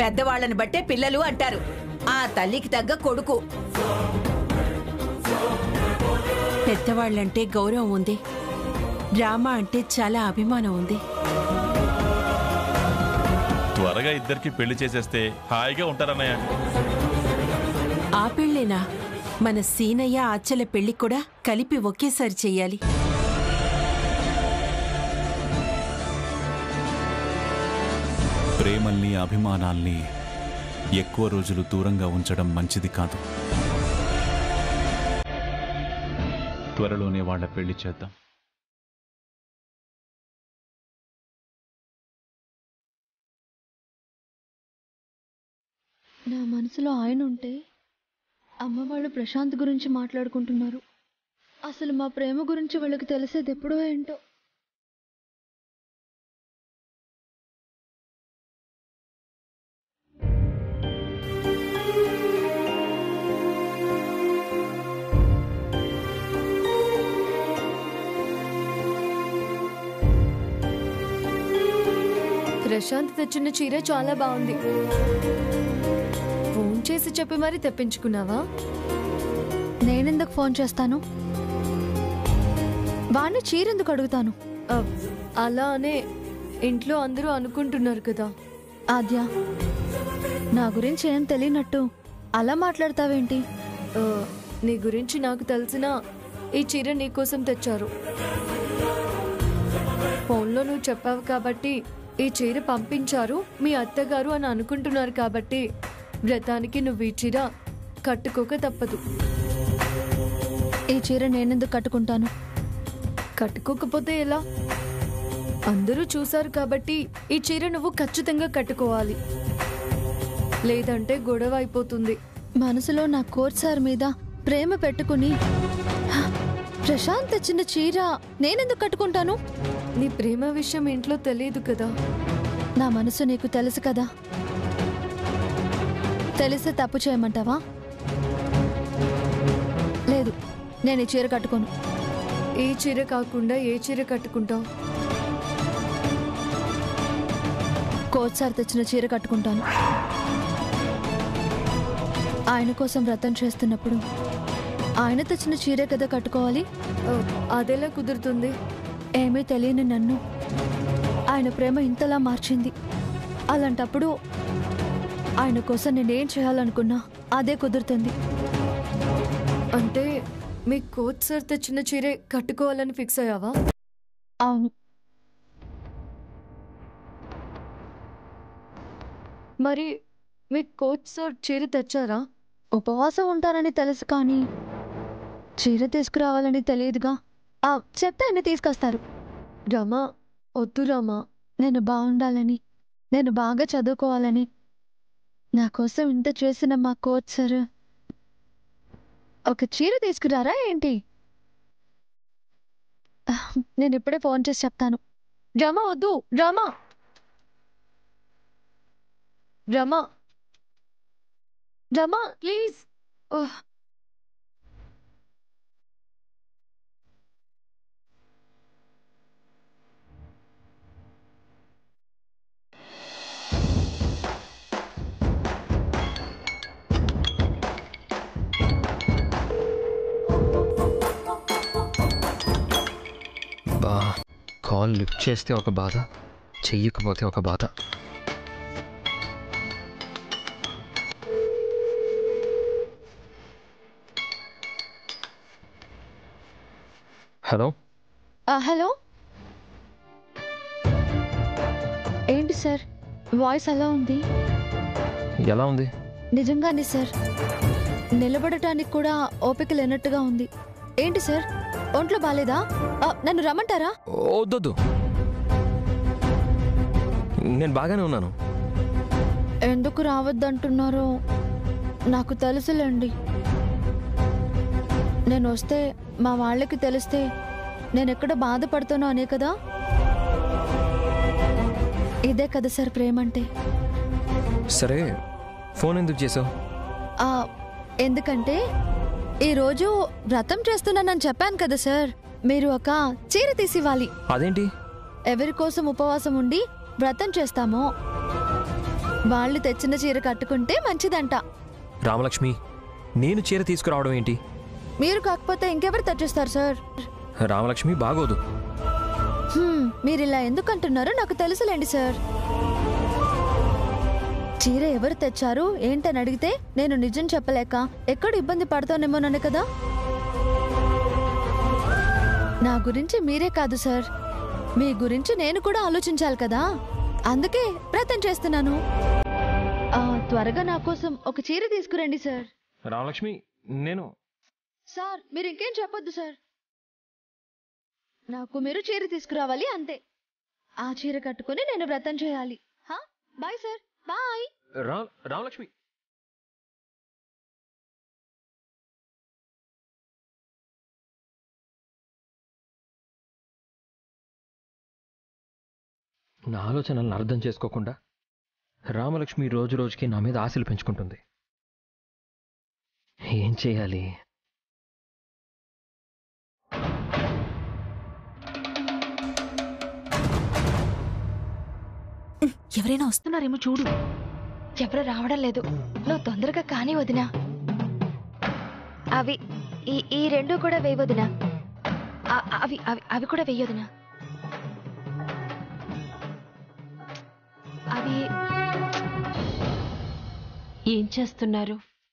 పెద్దవాళ్ళని బట్టే పిల్లలు అంటారు ఆ తల్లికి తగ్గ కొడుకు పెద్దవాళ్ళంటే గౌరవం ఉంది రామ అంటే చాలా అభిమానం ఉంది త్వరగా ఇద్దరికి పెళ్లి చేసేస్తే హాయిగా ఉంటారన్నయ్య ఆ పెళ్ళేనా మన సీనయ్య ఆచ్చల పెళ్లి కూడా కలిపి ఒకేసారి చెయ్యాలి ప్రేమల్ని అభిమానాల్ని ఎక్కువ రోజులు దూరంగా ఉంచడం మంచిది కాదు త్వరలోనే వాళ్ళ పెళ్లి చేద్దాం నా మనసులో ఆయన ఉంటే అమ్మ వాళ్ళు ప్రశాంత్ గురించి మాట్లాడుకుంటున్నారు అసలు మా ప్రేమ గురించి వాళ్ళకి తెలిసేది ఎప్పుడో ఏంటో ప్రశాంత్ తెచ్చిన చీర చాలా బాగుంది ఫోన్ చేసి చెప్పి మరీ తెప్పించుకున్నావా నేనెందుకు ఫోన్ చేస్తాను వాడిని చీరెందుకు అడుగుతాను అబ్, అలా అనే ఇంట్లో అందరూ అనుకుంటున్నారు కదా ఆద్య నా గురించి ఏం తెలియనట్టు అలా మాట్లాడతావేంటి ఆ, నీ గురించి నాకు తెలిసిన ఈ చీర నీకోసం తెచ్చారు ఫోన్లో నువ్వు చెప్పావు కాబట్టి ఈ చీర పంపించారు మీ అత్తగారు అని అనుకుంటున్నారు కాబట్టి వ్రతానికి నువ్వు ఈ చీర కట్టుకోక తప్పదు ఈ చీర నేనెందుకు కట్టుకుంటాను కట్టుకోకపోతే ఎలా అందరూ చూశారు కాబట్టి ఈ చీర నువ్వు ఖచ్చితంగా కట్టుకోవాలి లేదంటే గొడవ అయిపోతుంది మనసులో నా కోచ్ సార్ మీద ప్రేమ పెట్టుకుని హ, ప్రశాంత్ తెచ్చిన చీర నేనెందుకు కట్టుకుంటాను నీ ప్రేమ విషయం ఇంట్లో తెలియదు కదా నా మనసు నీకు తెలుసు కదా తెలిస్తే తప్పు చేయమంటావా లేదు నేను ఈ చీర కట్టుకోను ఏ చీర కాకుండా ఏ చీర కట్టుకుంటావు కోచ్ సార్ తెచ్చిన చీర కట్టుకుంటాను ఆయన కోసం వ్రతం చేస్తున్నప్పుడు ఆయన తెచ్చిన చీరే కదా కట్టుకోవాలి ఆ, అదెలా కుదురుతుంది ఏమీ తెలియని నన్ను ఆయన ప్రేమ ఇంతలా మార్చింది అలాంటప్పుడు ఆయన కోసం నేనేం చేయాలనుకున్నా అదే కుదురుతుంది అంటే మీ కోచ్ సార్ తెచ్చిన చీరే కట్టుకోవాలని ఫిక్స్ అయ్యావా అవును మరి మీ కోచ్ సార్ చీర తెచ్చారా ఉపవాసం ఉంటారని తెలుసు కానీ చీర తీసుకురావాలని తెలియదుగా ఆ, చెప్తే ఆయన తీసుకొస్తారు రమా వద్దు రామా నేను బాగుండాలని నేను బాగా చదువుకోవాలని నా కోసం ఇంత చేసిన మా కోచ్ సార్ ఒక చీర తీసుకురారా ఏంటి ఆ, నేను ఇప్పుడే ఫోన్ చేసి చెప్తాను రమా వద్దు రమా రమా రమా ప్లీజ్ బా కాల్ లిఫ్ట్ చేస్తే ఒక బాధ చెయ్యకపోతే ఒక బాధ హలో ఆ, హలో ఏంటి సార్ వాయిస్ ఎలా ఉంది ఎలా ఉంది నిజంగానే సార్ నిలబడటానికి కూడా ఓపిక లేనట్టుగా ఉంది ఏంటి సార్ ఒంట్లో బాలేదా ఆ, నన్ను రమ్మంటారా వద్దొద్దు నేను బాగానే ఉన్నాను ఎందుకు రావద్దంటున్నారో నాకు తెలుసులేండి నేను వస్తే మా వాళ్ళకి తెలిస్తే నేను ఎక్కడ బాధపడుతానో అనే కదా ఇదే కదా సార్ ప్రేమంటే సరే ఫోన్ ఎందుకు చేసావు ఆ, ఎందుకంటే ఈరోజు వ్రతం చేస్తున్నానని చెప్పాను కదా సార్ మీరు ఒక చీర తీసివ్వాలి అదేంటి ఎవరి కోసం ఉపవాసం ఉండి వ్రతం చేస్తామో వాళ్ళు తెచ్చిన చీర కట్టుకుంటే మంచిదంట రామలక్ష్మి నేను చీర తీసుకురావడం ఏంటి మీరు కాకపోతే ఇంకెవరు తెచ్చిస్తారు సార్ రామలక్ష్మి బాగోదు హ్మ్, మీరు ఇలా ఎందుకు అంటున్నారో నాకు తెలుసులేండి సార్ చీర ఎవరు తెచ్చారు ఏంటని అడిగితే నేను నిజం చెప్పలేక ఎక్కడ ఇబ్బంది పడతానేమోనని కదా నా గురించి మీరే కాదు సార్ మీ గురించి నేను కూడా ఆలోచించాలి కదా అందుకే ప్రయత్నం చేస్తున్నాను ఆ, త్వరగా నా కోసం ఒక చీర తీసుకురండి సార్ రామలక్ష్మి నేను సార్ మీరు ఇంకేం చెప్పొద్దు సార్ నాకు మీరు చీర తీసుకురావాలి అంతే ఆ చీర కట్టుకుని నేను వ్రతం చేయాలి హా? బాయ్ సార్ బాయ్ రా రామలక్ష్మి నా ఆలోచనలను అర్థం చేసుకోకుండా రామలక్ష్మి రోజు రోజుకి నా మీద ఆశలు పెంచుకుంటుంది ఏం చేయాలి ఎవరైనా వస్తున్నారేమో చూడు ఎవరు రావడం లేదు నువ్వు తొందరగా కానీ వదినా అవి ఈ ఈ రెండు కూడా వేయవదినా అవి అవి అవి కూడా వేయొదినా అవి ఏం చేస్తున్నారు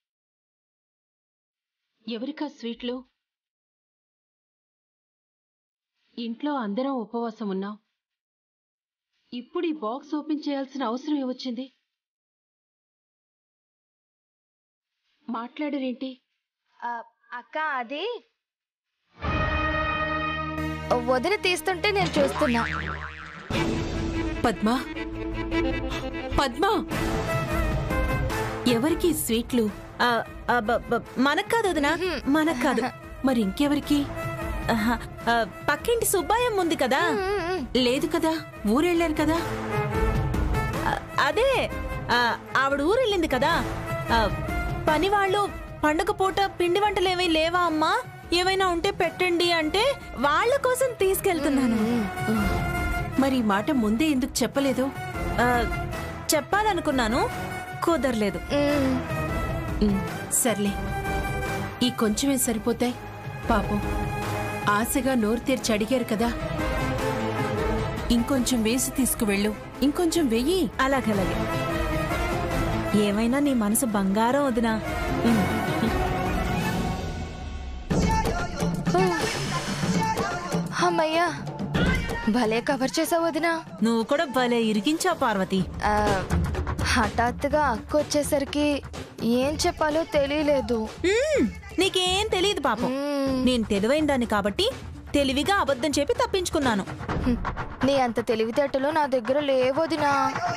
ఎవరికా స్వీట్లు ఇంట్లో అందరం ఉపవాసం ఉన్నాం ఇప్పుడు ఈ బాక్స్ ఓపెన్ చేయాల్సిన అవసరం ఏమొచ్చింది మాట్లాడరేంటి అక్క అది వదిన తీస్తుంటే నేను చూస్తున్నా పద్మా పద్మా ఎవరికి ఈ స్వీట్లు ఆ, ఆ, బ- బ- మనకు కాదు వదినా మనకు కాదు మరి ఇంకెవరికి ఆహా, ఆ, పక్కింటి సుబ్బాయం ఉంది కదా లేదు కదా ఊరెళ్ళారు కదా ఆ, అదే ఆ, ఆవిడ ఊరు వెళ్ళింది కదా ఆ, పని వాళ్ళు పండగ పూట పిండి వంటలు ఏమీ లేవా అమ్మా ఏమైనా ఉంటే పెట్టండి అంటే వాళ్ళ కోసం తీసుకెళ్తున్నాను మరి ఈ మాట ముందే ఎందుకు చెప్పలేదు ఆ, చెప్పాలనుకున్నాను కుదరలేదు ఉమ్, సర్లే ఈ కొంచెమే సరిపోతాయి పాపం ఆశగా నోరు తెరిచి అడిగారు కదా ఇంకొంచెం వేసి తీసుకువెళ్ళు ఇంకొంచెం వెయ్యి అలాగలాగే ఏమైనా నీ మనసు బంగారం వదినా అమ్మయ్యా భలే కవర్ చేసావు వదినా నువ్వు కూడా భలే ఇరిగించావు పార్వతి ఆ, హఠాత్తుగా అక్క వచ్చేసరికి ఏం చెప్పాలో తెలియలేదు మ్మ్, నీకేం తెలియదు పాపం మ్మ్. నేను తెలివైన దాన్ని కాబట్టి తెలివిగా అబద్ధం చెప్పి తప్పించుకున్నాను హ్మ్. నీ అంత తెలివితేటలు నా దగ్గర లేవదినా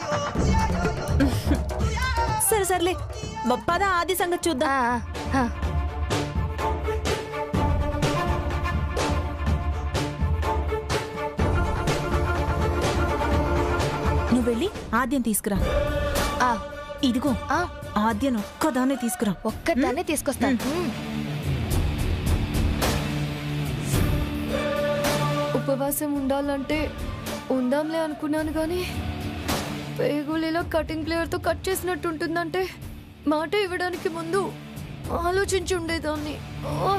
సరే సర్లే బ- పద ఆది సంగతి చూద్దాం నువ్వు వెళ్ళి ఆద్యం తీసుకురా ఇదిగో ఆద్యం ఒక్కదానే తీసుకురా ఒక్కదాన్ని తీసుకొస్తాను హ్మ్. ఉపవాసం ఉండాలంటే ఉందాంలే అనుకున్నాను కానీ పేగులిలో కటింగ్ ప్లేయర్తో కట్ చేసినట్టు ఉంటుందంటే మాట ఇవ్వడానికి ముందు ఆలోచించి ఉండేదాన్ని ఓ!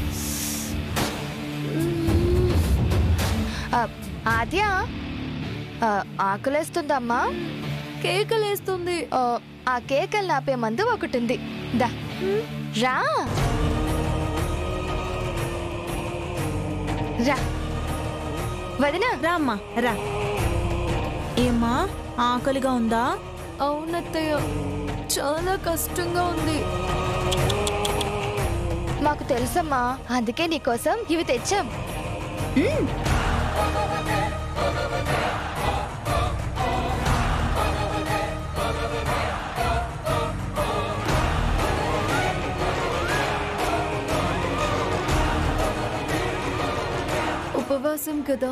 ఆ, ఆద్య ఆ, ఆకలేస్తుందమ్మా కేకలేస్తుంది ఆ, ఆ కేకలు నాపే మందు ఒకటి ఉంది దా రా రా వదినా రా అమ్మా రా ఏమ్మా ఆకలిగా ఉందా అవునత్తయ్య చాలా కష్టంగా ఉంది మాకు తెలుసమ్మా అందుకే నీకోసం ఇవి తెచ్చాం ఉపవాసం కదా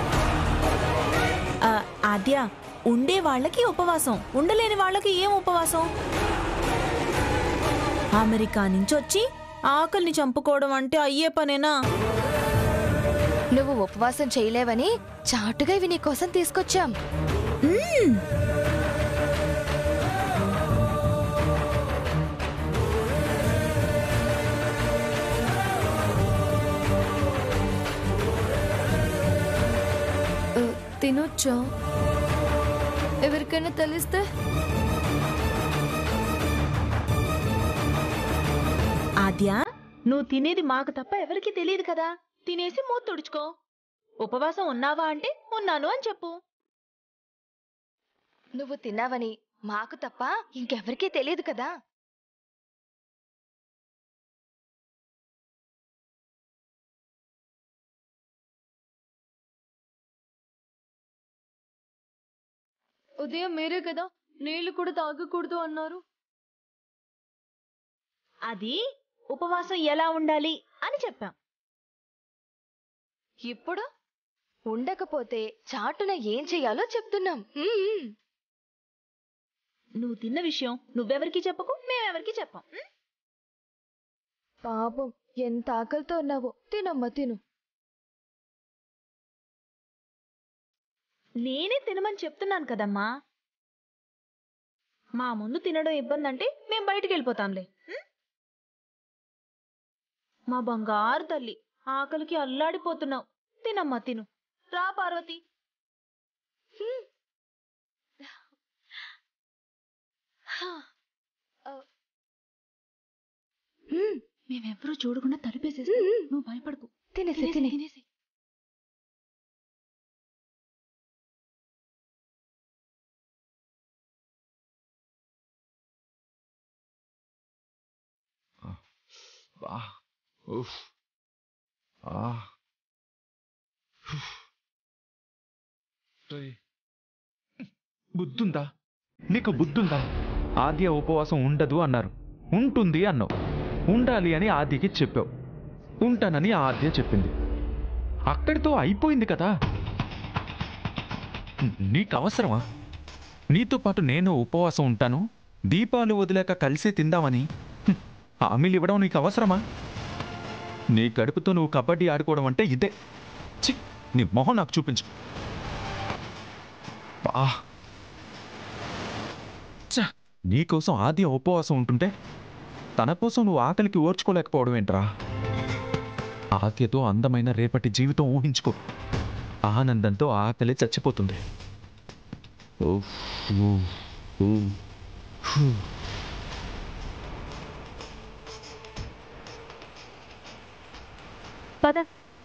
ఆ, ఆద్య ఉండే వాళ్ళకి ఉపవాసం ఉండలేని వాళ్ళకి ఏం ఉపవాసం అమెరికా నుంచి వచ్చి ఆకలిని చంపుకోవడం అంటే అయ్యే పనేనా నువ్వు ఉపవాసం చేయలేవని చాటుగా ఇవి నీకోసం తీసుకొచ్చాం తినొచ్చా ఎవరికైనా తెలిస్తే ఆద్య నువ్వు తినేది మాకు తప్ప ఎవరికి తెలియదు కదా తినేసి మూత తుడుచుకో ఉపవాసం ఉన్నావా అంటే ఉన్నాను అని చెప్పు నువ్వు తిన్నావని మాకు తప్ప ఇంకెవరికీ తెలియదు కదా ఉదయం మీరే కదా నీళ్లు కూడా తాగకూడదు అన్నారు అది ఉపవాసం ఎలా ఉండాలి అని చెప్పాం ఇప్పుడు ఉండకపోతే చాటున ఏం చెయ్యాలో చెప్తున్నాం మ్మ్. నువ్వు తిన్న విషయం నువ్వెవరికి చెప్పకు మేమెవరికి చెప్పాం ఉం? పాపం ఎంత ఆకలితో ఉన్నావో తినమ్మా తిను నేనే తినమని చెప్తున్నాను కదమ్మా మా ముందు తినడం ఇబ్బంది అంటే మేం బయటికి వెళ్ళిపోతాంలే ఉం? మా బంగారు తల్లి ఆకలికి అల్లాడిపోతున్నావు తినమ్మా తిను రా పార్వతి మ్మ్. మేమెవ్వరూ చూడకుండా తలుపేసేసి మ్మ్. నువ్వు భయపడకు తినేసి తినేసి, తినే తినేసి. బా ఉఫ్ ఆ ఉఫ్. రేయ్. బుద్ధుందా నీకు బుద్ధుందా ఆద్య ఉపవాసం ఉండదు అన్నారు ఉంటుంది అన్నావు ఉండాలి అని ఆద్యకి చెప్పావు ఉంటానని ఆద్య చెప్పింది అక్కడితో అయిపోయింది కదా నీకు అవసరమా నీతో పాటు నేను ఉపవాసం ఉంటాను దీపాలు వదిలేక కలిసే తిందామని హ్మ్, హామీలు ఇవ్వడం నీకు అవసరమా నీ కడుపుతో నువ్వు కబడ్డీ ఆడుకోవడం అంటే ఇదే చి నీ మొహం నాకు చూపించు బా చ్చ, నీకోసం ఆది ఉపవాసం ఉంటుంటే తన కోసం నువ్వు ఆకలికి ఓర్చుకోలేకపోవడం ఏంట్రా ఆద్యతో అందమైన రేపటి జీవితం ఊహించుకో ఆనందంతో ఆకలి చచ్చిపోతుంది ఉఫ్, ఉఫ్, ఉఫ్, ఉఫ్. పద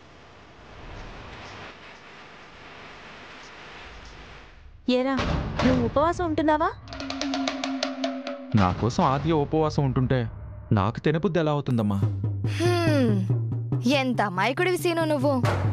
ఏరా నువ్వు ఉపవాసం ఉంటున్నావా నా కోసం ఆద్య ఉపవాసం ఉంటుంటే నాకు తినబుద్ధి ఎలా అవుతుందమ్మా హ్మ్. ఎంత అమాయకుడివి సీను నువ్వు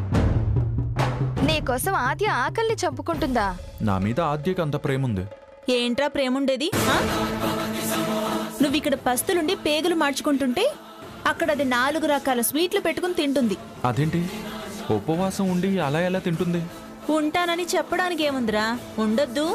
నీకోసం ఆద్య ఆకలిని చంపుకుంటుందా నా మీద ఆద్యకి అంత ప్రేమ ఉంది ఏంట్రా ప్రేముండేది ఆ? నువ్వు ఇక్కడ పస్తులుండి పేగులు మార్చుకుంటుంటే అక్కడ అది నాలుగు రకాల స్వీట్లు పెట్టుకుని తింటుంది అదేంటి ఉపవాసం ఉండి అలా ఎలా తింటుంది ఉంటానని చెప్పడానికి ఏముందిరా ఉండొద్దు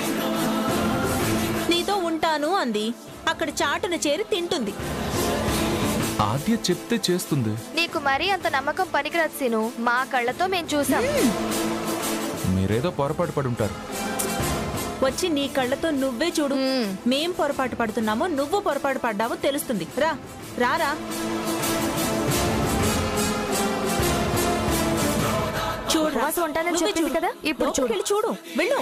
నీతో ఉంటాను అంది అక్కడ చాటున చేరి తింటుంది ఆద్య చెప్తే చేస్తుంది నీకు మరీ అంత నమ్మకం పనికిరాదు సీను మా కళ్ళతో మేం చూసాం మీరేదో పొరపాటు పడి ఉంటారు వచ్చి నీ కళ్ళతో నువ్వే చూడు మ్మ్. మేం పొరపాటు పడుతున్నామో నువ్వు పొరపాటు పడ్డావో తెలుస్తుంది రా రారా చూడు ఉపవాసం ఉంటానని చెప్పింది కదా, ఇప్పుడు చూడు. చూడు వెళ్ళు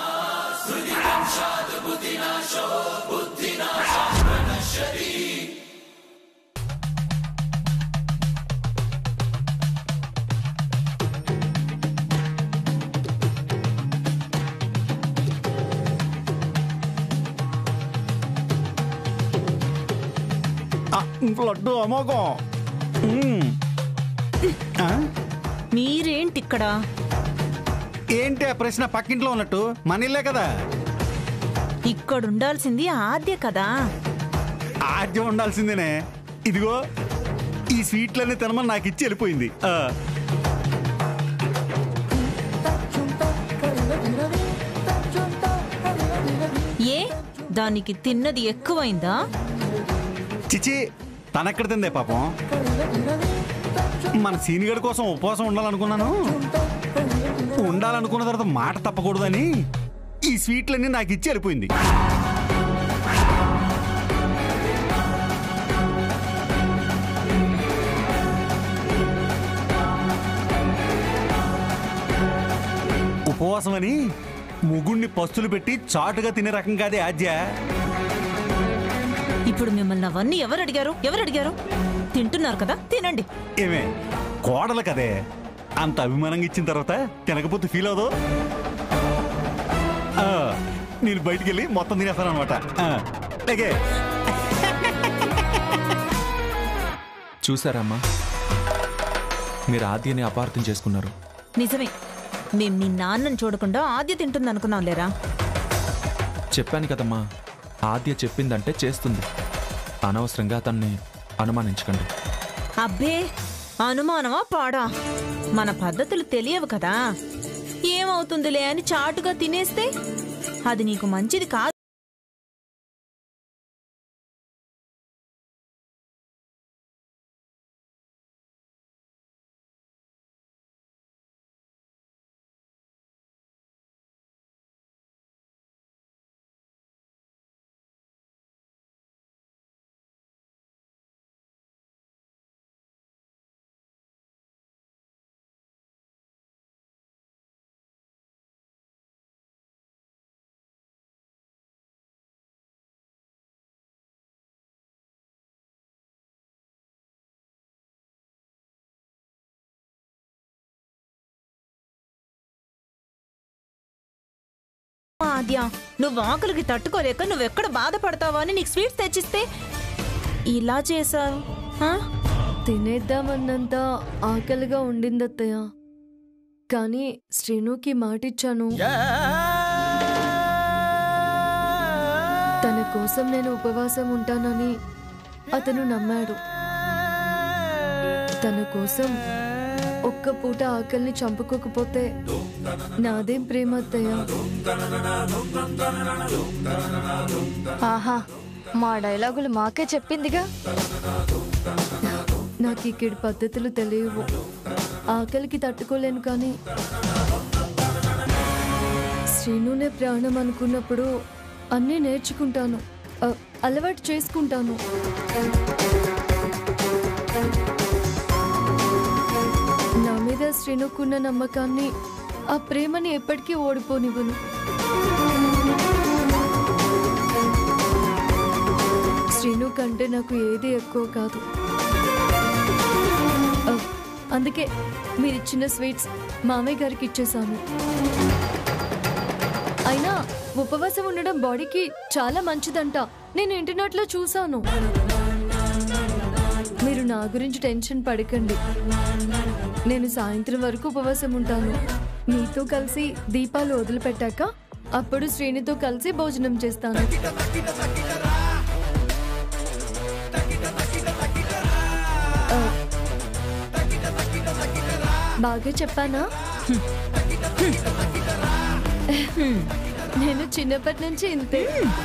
లడ్డు అమోఘం మ్మ్. ఆ? మీరేంటి ఇక్కడ ఏంటి ఆ ప్రశ్న పక్కింట్లో ఉన్నట్టు మన ఇల్లే కదా ఇక్కడ ఉండాల్సింది ఆద్య కదా ఆద్యం ఉండాల్సిందేనే ఇదిగో ఈ స్వీట్లన్నీ తినమని నాకు ఇచ్చి వెళ్ళిపోయింది ఆ. ఏ దానికి తిన్నది ఎక్కువైందా చిచి తనెక్కడ తిందే పాపం మన సీనిగడ్ కోసం ఉపవాసం ఉండాలనుకున్నాను ఉండాలనుకున్న తర్వాత మాట తప్పకూడదని ఈ స్వీట్లన్నీ నాకు ఇచ్చి వెళ్ళిపోయింది ఉపవాసం ఉపవాసం అని ముగుణ్ణి పస్తులు పెట్టి చాటుగా తినే రకం కాదే ఆద్య ఇప్పుడు మిమ్మల్ని అవన్నీ ఎవరు అడిగారు ఎవరు అడిగారు తింటున్నారు కదా తినండి ఏమే కోడలు కదే అంత అభిమానంగా ఇచ్చిన తర్వాత తినకపోతే ఫీల్ అవదు ఆ, నేను బయటికి వెళ్ళి మొత్తం తినేస్తాను అనమాట లేకే చూసారమ్మా మీరు ఆద్యని అపార్థం చేసుకున్నారు నిజమే మేం నీ నాన్నని చూడకుండా ఆద్య తింటుంది అనుకున్నాం లేరా చెప్పాను కదమ్మా ఆద్య చెప్పిందంటే చేస్తుంది అనవసరంగా అతన్ని అనుమానించకండి అబ్బే అనుమానమా పాడా మన పద్ధతులు తెలియవు కదా ఏమవుతుందిలే అని చాటుగా తినేస్తే అది నీకు మంచిది కాదు ఆద్య నువ్వు ఆకలికి తట్టుకోలేక నువ్వెక్కడ బాధపడతావా అని నీకు స్వీట్స్ తెచ్చిస్తే ఇలా చేశావు ఆ? తినేద్దామన్నంత ఆకలిగా ఉండిందత్తయ్య కానీ శ్రీనుకి మాటిచ్చాను తన కోసం నేను ఉపవాసం ఉంటానని అతను నమ్మాడు తన కోసం ఒక్క పూట ఆకలిని చంపుకోకపోతే నాదేం ప్రేమ అత్తయ్య ఆహా మా డైలాగులు మాకే చెప్పిందిగా నాకు ఇక్కడి పద్ధతులు తెలియవు ఆకలికి తట్టుకోలేను కానీ శ్రీనునే ప్రాణం అనుకున్నప్పుడు అన్నీ నేర్చుకుంటాను అ, అలవాటు చేసుకుంటాను నా మీద శ్రీనుకున్న నమ్మకాన్ని ఆ ప్రేమని ఎప్పటికీ ఓడిపోనివ్వను శ్రీను కంటే నాకు ఏది ఎక్కువ కాదు ఆ, అందుకే మీరిచ్చిన స్వీట్స్ మామయ్య గారికి ఇచ్చేసాను అయినా ఉపవాసం ఉండడం బాడీకి చాలా మంచిదంట నేను ఇంటర్నెట్లో చూశాను మీరు నా గురించి టెన్షన్ పడకండి నేను సాయంత్రం వరకు ఉపవాసం ఉంటాను మీతో కలిసి దీపాలు వదిలిపెట్టాక అప్పుడు శ్రేణితో కలిసి భోజనం చేస్తాను ఆ, బాగా చెప్పానా నేను చిన్నప్పటి నుంచి ఇంతే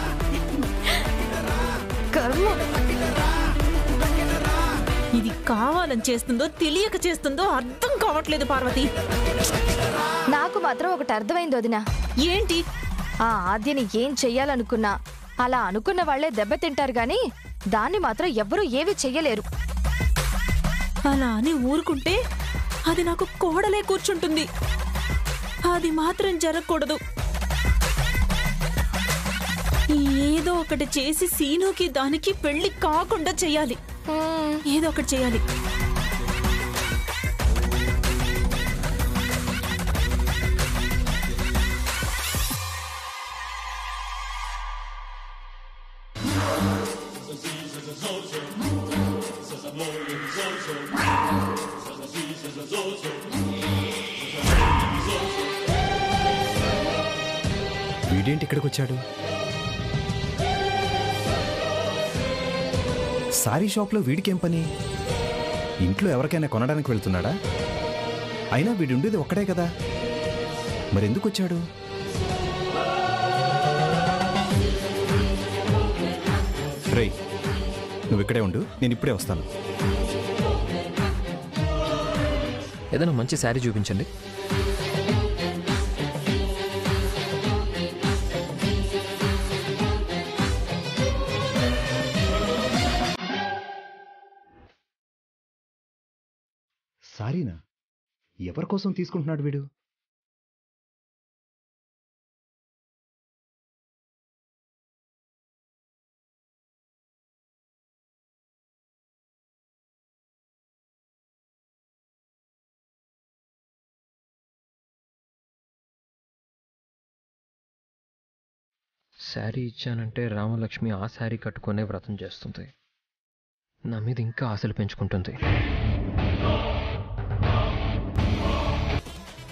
కర్మ ఇది కావాలని చేస్తుందో తెలియక చేస్తుందో అర్థం కావట్లేదు పార్వతి నాకు మాత్రం ఒకటి అర్థమైంది వదినా ఏంటి ఆ ఆద్యని ఏం చెయ్యాలనుకున్నా అలా అనుకున్న వాళ్లే దెబ్బతింటారు గాని దాన్ని మాత్రం ఎవ్వరూ ఏవి చెయ్యలేరు అలా అని ఊరుకుంటే అది నాకు కోడలే కూర్చుంటుంది అది మాత్రం జరగకూడదు ఏదో ఒకటి చేసి సీనుకి దానికి పెళ్లి కాకుండా చెయ్యాలి ఏదో ఒకటి చేయాలి వీడేంటి ఇక్కడికి వచ్చాడు సారీ షాప్లో వీడికేం పని ఇంట్లో ఎవరికైనా కొనడానికి వెళ్తున్నాడా అయినా వీడు ఉండేది ఒక్కడే కదా మరెందుకు వచ్చాడు రేయ్ నువ్వు ఇక్కడే ఉండు నేను ఇప్పుడే వస్తాను ఏదైనా మంచి శారీ చూపించండి సారీనా ఎవరి కోసం తీసుకుంటున్నాడు వీడు శారీ ఇచ్చానంటే రామలక్ష్మి ఆ శారీ కట్టుకునే వ్రతం చేస్తుంది నా మీద ఇంకా ఆశలు పెంచుకుంటుంది